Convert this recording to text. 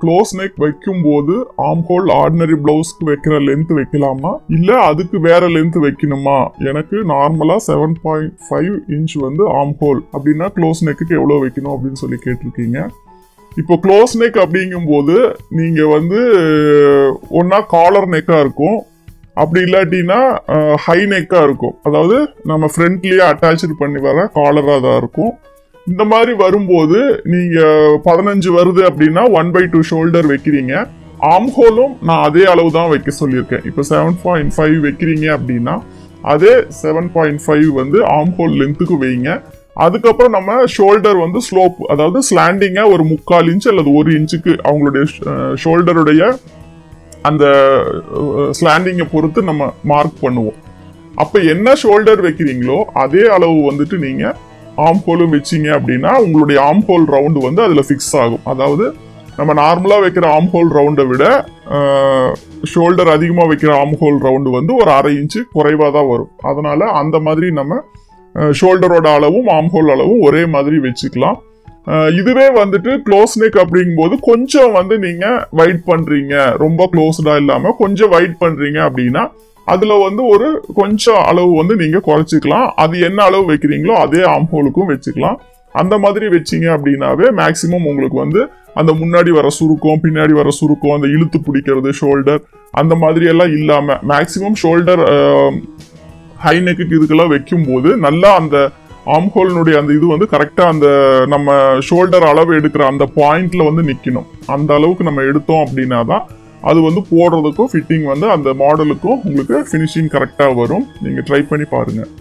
close neck வைக்கும் போது ஆம் ஹோல் ஆர்டினரி பிளவுஸ்க்கு வைக்கிற லென்த் வைக்கலாமா இல்ல அதுக்கு வேற லென்த் வைக்கணுமா எனக்கு நார்மலா செவன் பாயிண்ட் ஃபைவ் இன்ச் வந்து ஆம் ஹோல் அப்படின்னா க்ளோஸ் நெக்குக்கு எவ்வளவு வைக்கணும் அப்படின்னு சொல்லி கேட்டிருக்கீங்க இப்போ க்ளோஸ் நெக் அப்படிங்கும்போது நீங்க வந்து ஒன்னா காலர் நெக்கா இருக்கும் அப்படி இல்லாட்டினா ஹை நெக்கா இருக்கும் அதாவது நம்ம ஃப்ரண்ட்லயே அட்டாச்சு பண்ணி வர காலரா தான் இருக்கும் இந்த மாதிரி வரும்போது நீங்க பதினஞ்சு வருது அப்படின்னா ஒன் பை டூ ஷோல்டர் வைக்கிறீங்க ஆம் ஹோலும் நான் அதே அளவு தான் வைக்க சொல்லியிருக்கேன் இப்போ செவன் பாயிண்ட் ஃபைவ் வைக்கிறீங்க அப்படின்னா அதே செவன் பாயிண்ட் ஃபைவ் வந்து ஆம் ஹோல் லென்த்துக்கு வைங்க அதுக்கப்புறம் நம்ம ஷோல்டர் வந்து ஸ்லோப் அதாவது ஸ்லாண்டிங்கா ஒரு முக்கால் இன்ச் அல்லது ஒரு இன்ச்சுக்கு அவங்களுடைய ஷோல்டருடைய அந்த ஸ்லாண்டிங்கை பொறுத்து நம்ம மார்க் பண்ணுவோம் அப்ப என்ன ஷோல்டர் வைக்கிறீங்களோ அதே அளவு வந்துட்டு நீங்க ஆம் ஹோலும் வச்சீங்க அப்படின்னா உங்களுடைய ஆம் ஹோல் ரவுண்டு வந்து அதுல ஃபிக்ஸ் ஆகும் அதாவது நம்ம நார்மலா வைக்கிற ஆம் ஹோல் ரவுண்டை விட ஷோல்டர் அதிகமாக வைக்கிற ஆம் ஹோல் ரவுண்டு வந்து ஒரு அரை இன்ச்சு குறைவாக தான் வரும் அதனால அந்த மாதிரி நம்ம ஷோல்டரோட அளவும் ஆம் ஹோல் அளவும் ஒரே மாதிரி வச்சுக்கலாம் அஹ் இதுவே வந்துட்டு க்ளோஸ் நெக் அப்படிங்கும்போது கொஞ்சம் வந்து நீங்க வைட் பண்றீங்க ரொம்ப க்ளோஸ்டா இல்லாம கொஞ்சம் வைட் பண்றீங்க அப்படின்னா அதுல வந்து ஒரு கொஞ்சம் அளவு வந்து நீங்க குறைச்சிக்கலாம் அது என்ன அளவு வைக்கிறீங்களோ அதே ஆம் ஹோலுக்கும் வச்சுக்கலாம் அந்த மாதிரி வச்சீங்க அப்படின்னாவே மேக்சிமம் உங்களுக்கு வந்து அந்த முன்னாடி வர சுருக்கம் பின்னாடி வர சுருக்கம் அந்த இழுத்து பிடிக்கிறது ஷோல்டர் அந்த மாதிரி எல்லாம் இல்லாம மேக்சிமம் ஷோல்டர் ஹை நெக்குக்கு இதுக்கெல்லாம் வைக்கும்போது நல்லா அந்த ஆம்ஹோலினுடைய அந்த இது வந்து கரெக்டா அந்த நம்ம ஷோல்டர் அளவு எடுக்கிற அந்த பாயிண்ட்ல வந்து நிக்கணும் அந்த அளவுக்கு நம்ம எடுத்தோம் அப்படின்னா தான் அது வந்து போடுறதுக்கும் ஃபிட்டிங் வந்து அந்த மாடலுக்கும் உங்களுக்கு ஃபினிஷிங் கரெக்டாக வரும் நீங்கள் ட்ரை பண்ணி பாருங்கள்